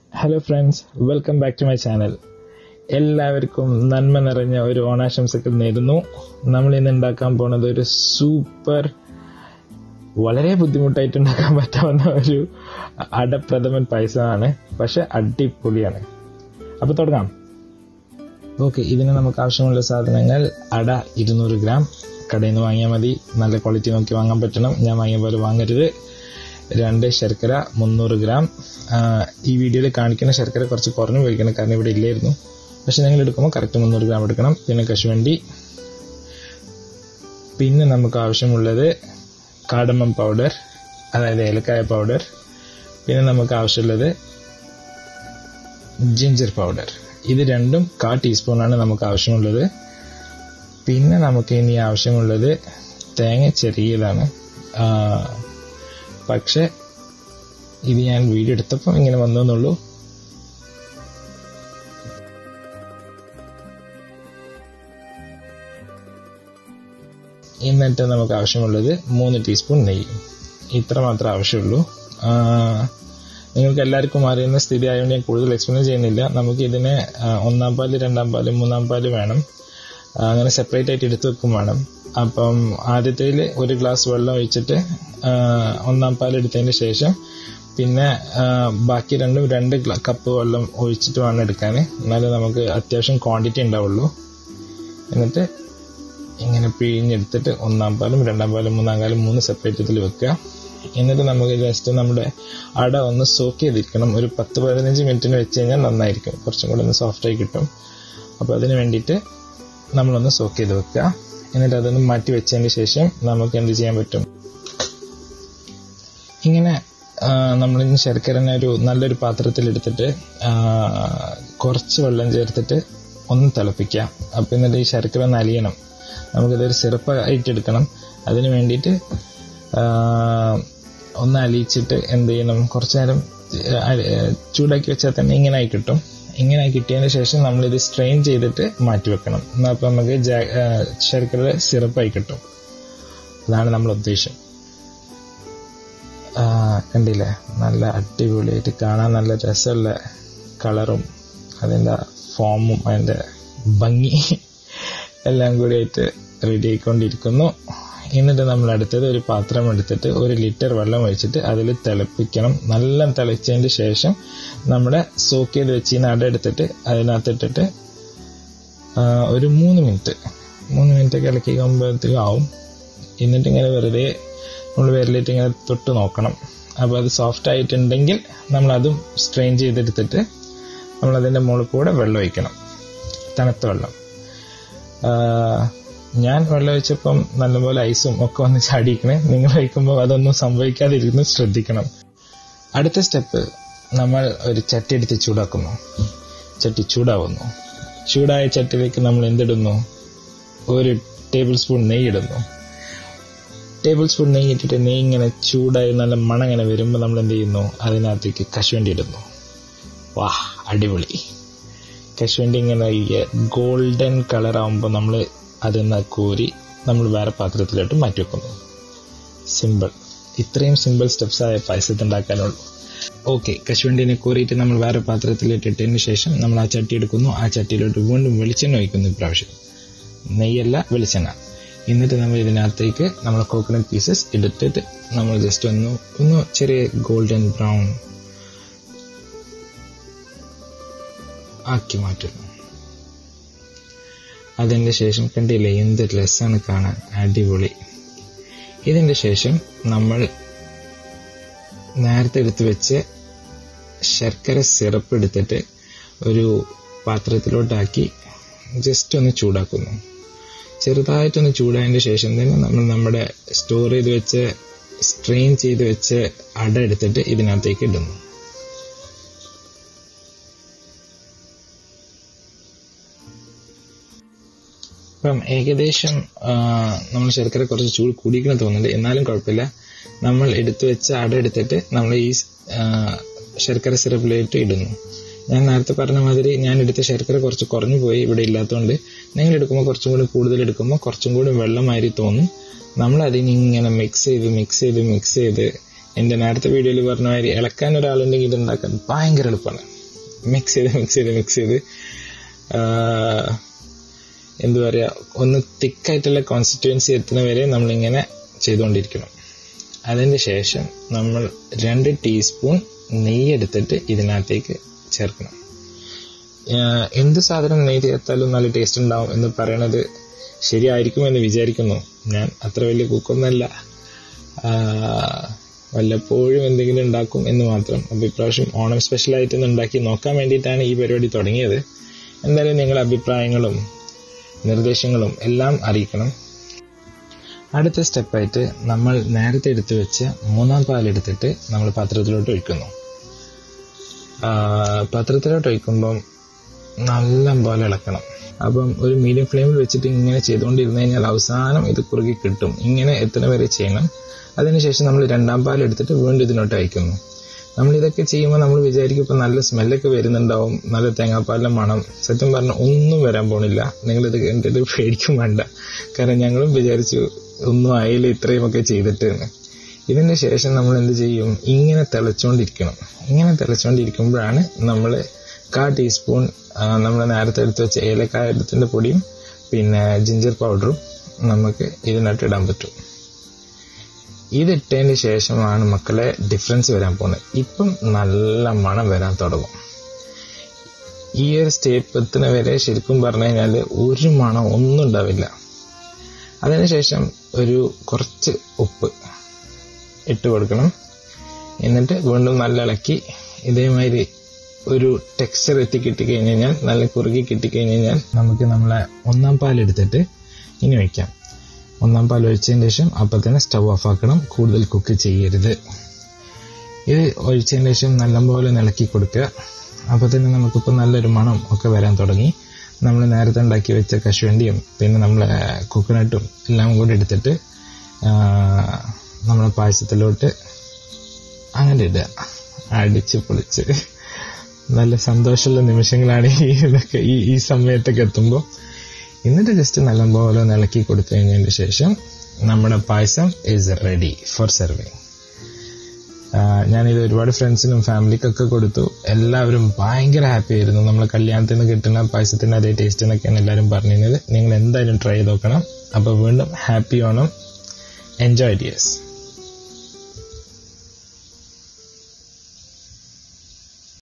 hello friends welcome back to my channel എല്ലാവർക്കും നന്മ നിറഞ്ഞ ഒരു ഓണാശംസകൾ നേരുന്നു നമ്മൾ ഇന്ന് ഉണ്ടാക്കാൻ പോണത് ഒരു സൂപ്പർ വളരെ ബുദ്ധിമുട്ടായിട്ട് ഉണ്ടാക്കാൻ പറ്റാവുന്ന ഒരു അടപ്രഥമൻ പായസമാണ് പക്ഷെ അടിപൊളിയാണ് അപ്പൊ തുടങ്ങാം ഓക്കെ ഇതിന് നമുക്ക് ആവശ്യമുള്ള സാധനങ്ങൾ അട ഇരുന്നൂറ് ഗ്രാം കടയിൽ നിന്ന് വാങ്ങിയാൽ മതി നല്ല ക്വാളിറ്റി നോക്കി വാങ്ങാൻ പറ്റണം ഞാൻ വാങ്ങിയ പോലെ വാങ്ങരുത് രണ്ട് ശർക്കര മുന്നൂറ് ഗ്രാം ഈ വീഡിയോയിൽ കാണിക്കുന്ന ശർക്കര കുറച്ച് കുറഞ്ഞു പോയിക്കണം കാരണം ഇവിടെ ഇല്ലായിരുന്നു പക്ഷെ നിങ്ങൾ എടുക്കുമ്പോൾ കറക്റ്റ് മുന്നൂറ് ഗ്രാം എടുക്കണം പിന്നെ കശുവണ്ടി പിന്നെ നമുക്ക് ആവശ്യമുള്ളത് കാടമം പൗഡർ അതായത് ഏലക്കായ പൗഡർ പിന്നെ നമുക്ക് ആവശ്യമുള്ളത് ജിഞ്ചർ പൗഡർ ഇത് രണ്ടും കാ ടീസ്പൂണാണ് നമുക്ക് ആവശ്യമുള്ളത് പിന്നെ നമുക്ക് ഇനി ആവശ്യമുള്ളത് തേങ്ങ ചെറിയതാണ് പക്ഷെ ഇത് ഞാൻ വീഡിയോ എടുത്തപ്പോൾ ഇങ്ങനെ വന്നെന്നുള്ളൂ എന്നിട്ട് നമുക്ക് ആവശ്യമുള്ളത് മൂന്ന് ടീസ്പൂൺ നെയ്യ് ഇത്ര മാത്രമേ ആവശ്യമുള്ളൂ നിങ്ങൾക്ക് എല്ലാവർക്കും അറിയുന്ന സ്ഥിതി ആയതുകൊണ്ട് ഞാൻ കൂടുതൽ എക്സ്പ്ലെയിൻ ചെയ്യുന്നില്ല നമുക്ക് ഇതിനെ ഒന്നാം പാല് രണ്ടാം പാല് മൂന്നാം പാല് വേണം അങ്ങനെ സെപ്പറേറ്റ് ആയിട്ട് എടുത്തു വെക്കും വേണം അപ്പം ആദ്യത്തേൽ ഒരു ഗ്ലാസ് വെള്ളം ഒഴിച്ചിട്ട് ഒന്നാം പാൽ എടുത്തതിന് ശേഷം പിന്നെ ബാക്കി രണ്ടും രണ്ട് കപ്പ് വെള്ളം ഒഴിച്ചിട്ട് വേണം എടുക്കാൻ എന്നാലേ നമുക്ക് അത്യാവശ്യം ക്വാണ്ടിറ്റി ഉണ്ടാവുള്ളൂ എന്നിട്ട് ഇങ്ങനെ പിഴിഞ്ഞെടുത്തിട്ട് ഒന്നാം പാലും രണ്ടാം പാലും മൂന്നാം കാലും മൂന്ന് സെപ്പറേറ്റ് ഇതിൽ വെക്കുക എന്നിട്ട് നമുക്ക് ജസ്റ്റ് നമ്മുടെ അട ഒന്ന് സോക്ക് ചെയ്തിരിക്കണം ഒരു പത്ത് പതിനഞ്ച് മിനിറ്റിന് വെച്ച് കഴിഞ്ഞാൽ നന്നായിരിക്കും കുറച്ചും കൂടെ ഒന്ന് സോഫ്റ്റായി കിട്ടും അപ്പോൾ അതിന് വേണ്ടിയിട്ട് നമ്മളൊന്ന് സോക്ക് ചെയ്ത് വെക്കുക എന്നിട്ട് അതൊന്ന് മാറ്റി വെച്ചതിന് ശേഷം നമുക്ക് എന്ത് ചെയ്യാൻ പറ്റും ഇങ്ങനെ നമ്മൾ ശർക്കരനെ ഒരു നല്ലൊരു പാത്രത്തിൽ എടുത്തിട്ട് കുറച്ച് വെള്ളം ചേർത്തിട്ട് ഒന്ന് തിളപ്പിക്കുക അപ്പം എന്നിട്ട് ഈ ശർക്കര ഒന്ന് അലിയണം നമുക്കിതൊരു സിറപ്പ് ആയിട്ട് എടുക്കണം അതിന് വേണ്ടിയിട്ട് ഒന്ന് അലിയിച്ചിട്ട് എന്ത് ചെയ്യണം കുറച്ചു നേരം ചൂടാക്കി വെച്ചാൽ തന്നെ ഇങ്ങനെ ആയി കിട്ടും ഇങ്ങനെ കിട്ടിയതിന് ശേഷം നമ്മളിത് സ്ട്രെയിൻ ചെയ്തിട്ട് മാറ്റി വെക്കണം എന്നാൽ അപ്പം നമുക്ക് ശർക്കര സിറപ്പായി കിട്ടും അതാണ് നമ്മൾ ഉദ്ദേശം കണ്ടില്ലേ നല്ല അടിപൊളിയായിട്ട് കാണാൻ നല്ല രസമുള്ള കളറും അതിൻ്റെ ഫോമും അതിൻ്റെ ഭംഗി എല്ലാം കൂടിയായിട്ട് റെഡി ആയിക്കൊണ്ടിരിക്കുന്നു എന്നിട്ട് നമ്മൾ അടുത്തത് ഒരു പാത്രം എടുത്തിട്ട് ഒരു ലിറ്റർ വെള്ളം ഒഴിച്ചിട്ട് അതിൽ തിളപ്പിക്കണം നല്ല തിളച്ചതിന് ശേഷം നമ്മുടെ സോക്ക് ചെയ്ത് വെച്ചിന് അട എടുത്തിട്ട് അതിനകത്തിട്ടിട്ട് ഒരു മൂന്ന് മിനിറ്റ് മൂന്ന് മിനിറ്റ് ഒക്കെ ഇളക്കി കഴിയുമ്പോഴത്തേക്കും ആവും എന്നിട്ട് ഇങ്ങനെ വെറുതെ നമ്മൾ വിരലിട്ട് ഇങ്ങനെ തൊട്ട് നോക്കണം അപ്പോൾ അത് സോഫ്റ്റ് ആയിട്ടുണ്ടെങ്കിൽ നമ്മൾ അതും സ്ട്രെയിൻ ചെയ്തെടുത്തിട്ട് നമ്മൾ അതിൻ്റെ മുകളിൽ കൂടെ വെള്ളം ഒഴിക്കണം തണുത്ത വെള്ളം ഞാൻ വെള്ളം ഒഴിച്ചപ്പം നല്ലപോലെ ഐസും ഒക്കെ വന്ന് ചാടിക്കണേ നിങ്ങൾ ഒഴിക്കുമ്പോൾ അതൊന്നും സംഭവിക്കാതിരുന്ന് ശ്രദ്ധിക്കണം അടുത്ത സ്റ്റെപ്പ് നമ്മൾ ഒരു ചട്ടി എടുത്ത് ചൂടാക്കുന്നു ചട്ടി ചൂടാവുന്നു ചൂടായ ചട്ടിയിലേക്ക് നമ്മൾ എന്തിടുന്നു ഒരു ടേബിൾ സ്പൂൺ നെയ്യ് ഇടുന്നു ടേബിൾ സ്പൂൺ നെയ്യ് ഇട്ടിട്ട് നെയ്യ് ഇങ്ങനെ ചൂടായി നല്ല മണം ഇങ്ങനെ വരുമ്പോൾ നമ്മൾ എന്ത് ചെയ്യുന്നു അതിനകത്തേക്ക് കശുവണ്ടി ഇടുന്നു വാ അടിപൊളി കശുവണ്ടി ഇങ്ങനെ ഗോൾഡൻ കളർ ആകുമ്പോൾ നമ്മൾ അതിൽ നിന്ന് കോരി നമ്മൾ വേറെ പാത്രത്തിലോട്ട് മാറ്റി വെക്കുന്നു സിമ്പിൾ ഇത്രയും സിമ്പിൾ സ്റ്റെപ്സ് ആയ പായസത്തിൽ ഉണ്ടാക്കാനുള്ളൂ ഓക്കെ കശുവണ്ടിനെ കോരിയിട്ട് നമ്മൾ വേറെ പാത്രത്തിലിട്ടിട്ടതിന് ശേഷം നമ്മൾ ആ ചട്ടി എടുക്കുന്നു ആ ചട്ടിയിലോട്ട് വീണ്ടും വെളിച്ചെണ്ണ ഒഴിക്കുന്നു ഇപ്രാവശ്യം നെയ്യല്ല വെളിച്ചെണ്ണ എന്നിട്ട് നമ്മൾ ഇതിനകത്തേക്ക് നമ്മൾ കോക്കനട്ട് പീസസ് എടുത്തിട്ട് നമ്മൾ ജസ്റ്റ് ഒന്ന് ഒന്ന് ചെറിയ ഗോൾഡൻ ബ്രൗൺ ആക്കി മാറ്റുന്നു അതിൻ്റെ ശേഷം കണ്ടില്ലേ എന്ത് രസമാണ് കാണാൻ അടിപൊളി ഇതിൻ്റെ ശേഷം നമ്മൾ നേരത്തെ എടുത്തു വെച്ച് ശർക്കര സിറപ്പ് എടുത്തിട്ട് ഒരു പാത്രത്തിലോട്ടാക്കി ജസ്റ്റ് ഒന്ന് ചൂടാക്കുന്നു ചെറുതായിട്ടൊന്ന് ചൂടായതിൻ്റെ ശേഷം തന്നെ നമ്മൾ നമ്മുടെ സ്റ്റോർ ചെയ്ത് വെച്ച് സ്ട്രെയിൻ ചെയ്ത് വെച്ച് അട എടുത്തിട്ട് ഇതിനകത്തേക്ക് ഇടുന്നു ഇപ്പം ഏകദേശം നമ്മൾ ശർക്കര കുറച്ച് ചൂട് കൂടിക്കണം തോന്നുന്നുണ്ട് എന്നാലും കുഴപ്പമില്ല നമ്മൾ എടുത്തു വെച്ച അട എടുത്തിട്ട് നമ്മൾ ഈ ശർക്കര സിറപ്പിലേക്ക് ഇടുന്നു ഞാൻ നേരത്തെ പറഞ്ഞ മാതിരി ഞാൻ എടുത്ത ശർക്കര കുറച്ച് കുറഞ്ഞു പോയി ഇവിടെ ഇല്ലാത്തതുകൊണ്ട് നിങ്ങൾ എടുക്കുമ്പോൾ കുറച്ചും കൂടി കൂടുതൽ എടുക്കുമ്പോൾ കുറച്ചും കൂടി വെള്ളമാതിരി തോന്നും നമ്മൾ അതിനിങ്ങനെ മിക്സ് ചെയ്ത് മിക്സ് ചെയ്ത് മിക്സ് ചെയ്ത് എൻ്റെ നേരത്തെ വീഡിയോയിൽ പറഞ്ഞ മാതിരി ഇളക്കാൻ ഒരാളുണ്ടെങ്കിൽ ഇത് ഉണ്ടാക്കാൻ ഭയങ്കര എളുപ്പമാണ് മിക്സ് ചെയ്ത് മിക്സ് ചെയ്ത് മിക്സ് ചെയ്ത് എന്തു പറയാ ഒന്ന് തിക്കായിട്ടുള്ള കോൺസ്റ്റിറ്റ്യുവൻസി എത്തുന്ന വരെ നമ്മളിങ്ങനെ ചെയ്തുകൊണ്ടിരിക്കണം അതിന് ശേഷം നമ്മൾ രണ്ട് ടീസ്പൂൺ നെയ്യ് എടുത്തിട്ട് ഇതിനകത്തേക്ക് ചേർക്കണം എന്ത് സാധനം നെയ്യ് ചേർത്താലും നല്ല ടേസ്റ്റ് ഉണ്ടാവും എന്ന് പറയണത് ശരിയായിരിക്കുമെന്ന് വിചാരിക്കുന്നു ഞാൻ അത്ര വലിയ കുക്കൊന്നല്ല വല്ലപ്പോഴും എന്തെങ്കിലും ഉണ്ടാക്കും എന്ന് മാത്രം അപ്പോൾ ഇപ്രാവശ്യം ഓണം സ്പെഷ്യലായിട്ട് ഒന്ന് ഉണ്ടാക്കി നോക്കാൻ വേണ്ടിയിട്ടാണ് ഈ പരിപാടി തുടങ്ങിയത് എന്തായാലും നിങ്ങളുടെ അഭിപ്രായങ്ങളും നിർദ്ദേശങ്ങളും എല്ലാം അറിയിക്കണം അടുത്ത സ്റ്റെപ്പായിട്ട് നമ്മൾ നേരത്തെ എടുത്തു വെച്ച് മൂന്നാം പാലെടുത്തിട്ട് നമ്മൾ പാത്രത്തിലോട്ട് ഒഴിക്കുന്നു പാത്രത്തിലോട്ട് ഒഴിക്കുമ്പം നല്ല പോലെ ഇളക്കണം അപ്പം ഒരു മീഡിയം ഫ്ലെയിമിൽ വെച്ചിട്ട് ഇങ്ങനെ ചെയ്തുകൊണ്ടിരുന്നു കഴിഞ്ഞാൽ അവസാനം ഇത് കുറുകി കിട്ടും ഇങ്ങനെ എത്തുന്ന വരെ ചെയ്യണം അതിനുശേഷം നമ്മൾ രണ്ടാം പാൽ എടുത്തിട്ട് വീണ്ടും ഇതിനോട്ട് അയക്കുന്നു നമ്മൾ ഇതൊക്കെ ചെയ്യുമ്പോൾ നമ്മൾ വിചാരിക്കും ഇപ്പം നല്ല സ്മെല്ലൊക്കെ വരുന്നുണ്ടാവും നല്ല തേങ്ങാപ്പാലിന്റെ മണം സത്യം പറഞ്ഞാൽ ഒന്നും വരാൻ പോണില്ല നിങ്ങളിത് കണ്ടിട്ട് പേടിക്കും വേണ്ട കാരണം ഞങ്ങളും വിചാരിച്ചു ഒന്നും ആയില്ല ഇത്രയുമൊക്കെ ചെയ്തിട്ട് എന്ന് ഇതിന്റെ ശേഷം നമ്മൾ എന്ത് ചെയ്യും ഇങ്ങനെ തിളച്ചുകൊണ്ടിരിക്കണം ഇങ്ങനെ തിളച്ചുകൊണ്ടിരിക്കുമ്പോഴാണ് നമ്മൾ കാ ടീസ്പൂൺ നമ്മൾ നേരത്തെ എടുത്ത് വെച്ച ഏലക്കായത്തിന്റെ പൊടിയും പിന്നെ ജിഞ്ചർ പൗഡറും നമുക്ക് ഇതിനകത്ത് ഇടാൻ പറ്റും ഇതിട്ടതിന് ശേഷമാണ് മക്കളെ ഡിഫറൻസ് വരാൻ പോകുന്നത് ഇപ്പം നല്ല മണം വരാൻ തുടങ്ങും ഈ ഒരു സ്റ്റേപ്പ് എത്തുന്ന വരെ ശരിക്കും പറഞ്ഞു കഴിഞ്ഞാൽ ഒരു മണം ഒന്നും ഉണ്ടാവില്ല അതിനുശേഷം ഒരു കുറച്ച് ഉപ്പ് ഇട്ട് കൊടുക്കണം എന്നിട്ട് വീണ്ടും നല്ല ഇളക്കി ഇതേമാതിരി ഒരു ടെക്സ്ചർ എത്തി കിട്ടിക്കഴിഞ്ഞ് കഴിഞ്ഞാൽ നല്ല കുറുകി കിട്ടിക്കഴിഞ്ഞ് കഴിഞ്ഞാൽ നമുക്ക് നമ്മളെ ഒന്നാം പാൽ എടുത്തിട്ട് ഇനി വയ്ക്കാം ഒന്നാം പാൽ ഒഴിച്ചതിന് ശേഷം അപ്പം തന്നെ സ്റ്റവ് ഓഫ് ആക്കണം കൂടുതൽ കുക്ക് ചെയ്യരുത് ഇത് ഒഴിച്ചതിന് ശേഷം നല്ലപോലെ ഇളക്കി കൊടുക്കുക അപ്പോൾ തന്നെ നമുക്കിപ്പോൾ നല്ലൊരു മണം ഒക്കെ വരാൻ തുടങ്ങി നമ്മൾ നേരത്തെ ഉണ്ടാക്കി വെച്ച കശുവണ്ടിയും പിന്നെ നമ്മളെ കോക്കനട്ടും എല്ലാം കൂടി എടുത്തിട്ട് നമ്മളെ പായസത്തിലോട്ട് അങ്ങനെ ഇടുക അടിച്ച് പൊളിച്ച് നല്ല സന്തോഷമുള്ള നിമിഷങ്ങളാണ് ഈ ഇതൊക്കെ ഈ ഈ സമയത്തൊക്കെ എത്തുമ്പോൾ എന്നിട്ട് ജസ്റ്റ് നല്ലപോലെ ഇളക്കി കൊടുത്തു കഴിഞ്ഞതിന് ശേഷം നമ്മുടെ payasam is ready for serving ഞാനിത് ഒരുപാട് ഫ്രണ്ട്സിനും ഫാമിലിക്കൊക്കെ കൊടുത്തു എല്ലാവരും ഭയങ്കര ഹാപ്പി ആയിരുന്നു നമ്മൾ കല്യാണത്തിൽ നിന്ന് കിട്ടുന്ന പായസത്തിന്റെ അതേ ടേസ്റ്റ് എന്നൊക്കെയാണ് എല്ലാവരും പറഞ്ഞിരുന്നത് നിങ്ങൾ എന്തായാലും ട്രൈ ചെയ്ത് നോക്കണം അപ്പോൾ വീണ്ടും ഹാപ്പി ഓണം എൻജോയ് ഡിയേഴ്സ്